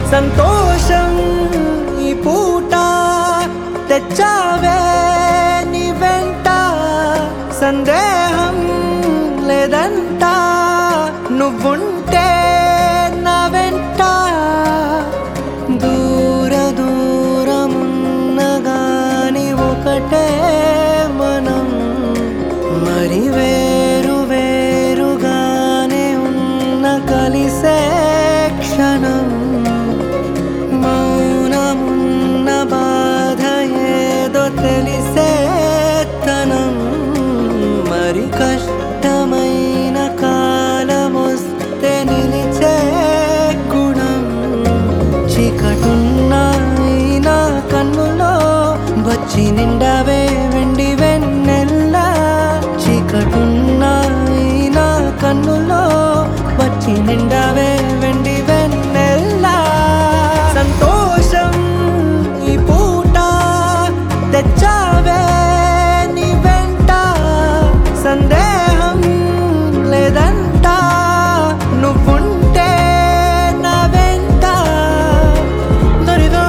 సంతోషం ఈ పూట తెచ్చావే నీ వెంట సందేహం లేదంట నువ్వుంటే నా వెంట దూర దూరమున్నగాని ఒకటే మనం మరి వేరు వేరుగానే ఉన్న కలిసే క్షణం మౌనమున్న బాధ ఏదో తెలిసే తనం మరి కష్టమైన కాలమొస్తే నిలిచే గుణం చీకటున్న ఈ నా కన్నులో వచ్చి నిండావే వెండి వెన్నెల్లా చీకటున్న ఈ నా కన్నులో వచ్చి నిండావే వెండి వెన్నెల్లా సంతోషం ఈ పూట తెచ్చావే నీ వెంట సందేహం లేదంట నువ్వుంటే నా వెంట దరిదా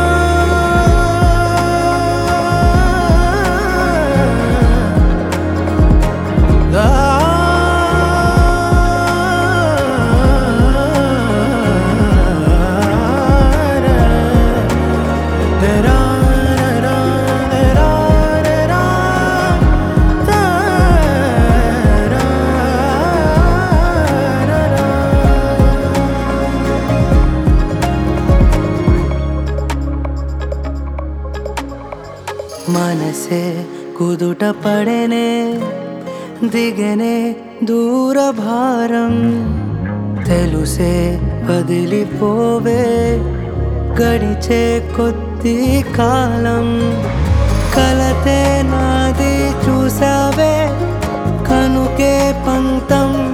మనసే కుదుట పడేనే దిగనే దూర భారం తెలుసే వదిలిపోవే గడిచే కొద్ది కాలం కలతే నాది చూసావే కనుకే పంతం